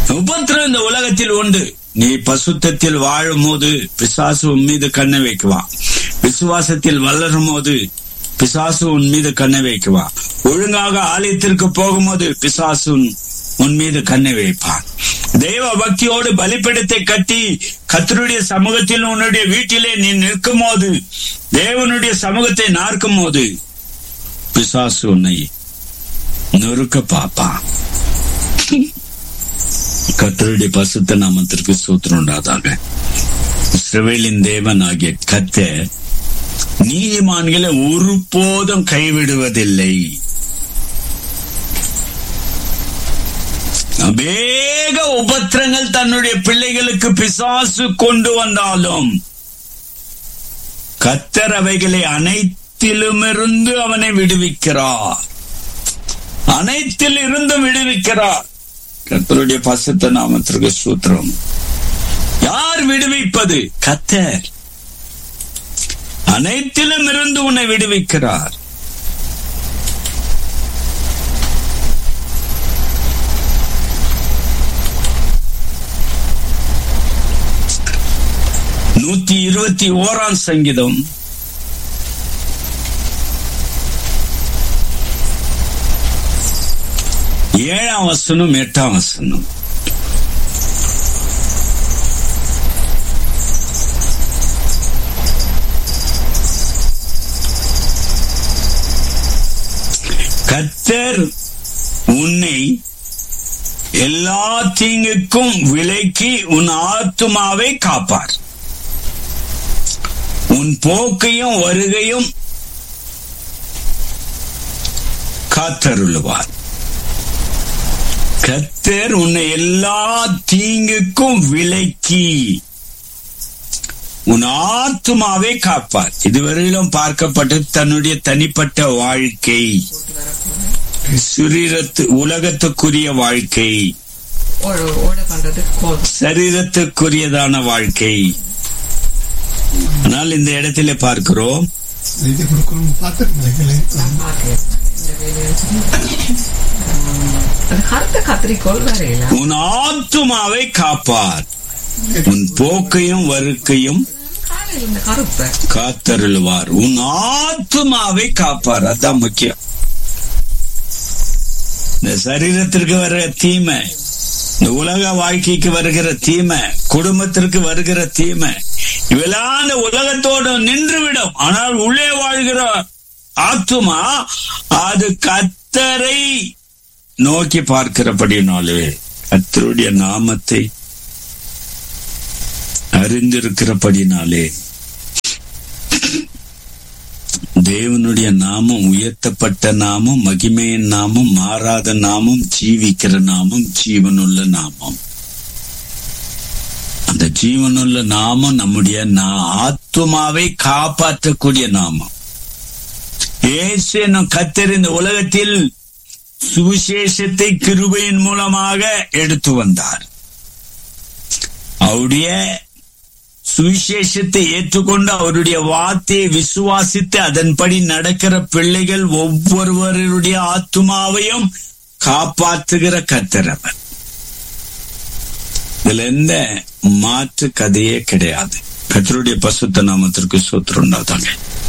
உபத்திரம் இந்த உலகத்தில் உண்டு நீ பசுத்தத்தில் வாழும் போது பிசாசு உன் மீது கண்ணை வைக்குவான் விசுவாசத்தில் வளரும் போது பிசாசு உன் மீது கண்ணை வைக்குவான் ஒழுங்காக ஆலயத்திற்கு போகும்போது பிசாசு உன் உன் மீது கண்ணை வைப்பான் தெய்வ பக்தியோடு பலிப்பிடத்தை கட்டி கத்தருடைய சமூகத்தில் உன்னுடைய வீட்டிலே நீ நிற்கும் போது தேவனுடைய சமூகத்தை நார்க்கும் போது பிசாசு உன்னை நொறுக்க பார்ப்பான் கத்தருடைய பசுத்த நாமத்திற்கு சூத்திரம் உண்டாதாக இஸ்ரவேலின் தேவன் ஆகிய கத்த நீதிமான்களை ஒருபோதும் கைவிடுவதில்லை அநேக உபத்திரங்கள் தன்னுடைய பிள்ளைகளுக்கு பிசாசு கொண்டு வந்தாலும் கத்தர் அவைகளை அனைத்திலுமிருந்து அவனை விடுவிக்கிறார் அனைத்தில் இருந்தும் விடுவிக்கிறார் கத்தருடைய பசுத்த நாமத்திற்கு சூத்திரம் யார் விடுவிப்பது கத்தர் அனைத்திலும் இருந்து உன்னை விடுவிக்கிறார் நூத்தி இருபத்தி ஓராம் சங்கீதம் ஏழாம் வசனம் எட்டாம் வசனம் கத்தர் உன்னை எல்லா தீங்குக்கும் விலக்கி உன் ஆத்துமாவை காப்பார் உன் போக்கையும் வருகையும் காத்தருளுவார் கத்தர் உன்னை எல்லா தீங்குக்கும் விலக்கி உன் ஆத்துமாவை காப்பார் இதுவரையிலும் பார்க்கப்பட்ட தன்னுடைய தனிப்பட்ட வாழ்க்கை சுரீரத்து உலகத்துக்குரிய வாழ்க்கை ஓட பண்றதுக்கு போதும் சரீரத்துக்குரியதான வாழ்க்கை ஆனால் இந்த இடத்துல பார்க்கிறோம் எழுதி கொடுக்கணும் பார்த்துருக்கீங்களே நான் பார்க்கிறேன். இந்த வேலையை வச்சு. உம், அது கருத்த கத்திரிக்கோள் வரையில உன் ஆத்துமாவை காப்பார் உன் போக்கையும் வருக்கையும் காலையில் இந்த கருப்பை காத்தருளுவார் உன் ஆத்துமாவை காப்பார் அதான் முக்கியம் இந்த சரீரத்திற்கு வர்ற தீமை இந்த உலக வாழ்க்கைக்கு வருகிற தீமை குடும்பத்திற்கு வருகிற தீமை இவெல்லாம் இந்த உலகத்தோடு நின்றுவிடும் ஆனால் உள்ளே வாழ்கிற ஆத்துமா அது கத்தரை நோக்கி பார்க்கிறபடினாலே கத்தருடைய நாமத்தை அறிந்திருக்கிறபடினாலே தேவனுடைய நாமம் உயர்த்தப்பட்ட நாமம் மகிமையின் நாமம் மாறாத நாமம் ஜீவிக்கிற நாமம் ஜீவனுள்ள நாமம் அந்த ஜீவனுள்ள நாமம் நம்முடைய நா- ஆத்துமாவை காப்பாற்றக்கூடிய நாமம் இயேசு என்னும் கத்தர் இந்த உலகத்தில் சுவிசேஷத்தை கிருபையின் மூலமாக எடுத்து வந்தார் அவருடைய சுவிசேஷத்தை ஏற்றுக்கொண்டு அவருடைய வார்த்தையை விசுவாசித்து அதன்படி நடக்கிற பிள்ளைகள் ஒவ்வொருவருடைய ஆத்துமாவையும் காப்பாற்றுகிற கத்தரவர் இதுல எந்த மாற்று கதையே கிடையாது கத்தருடைய பசுத்த நாமத்திற்கு சூத்திரம் உண்டாதாங்க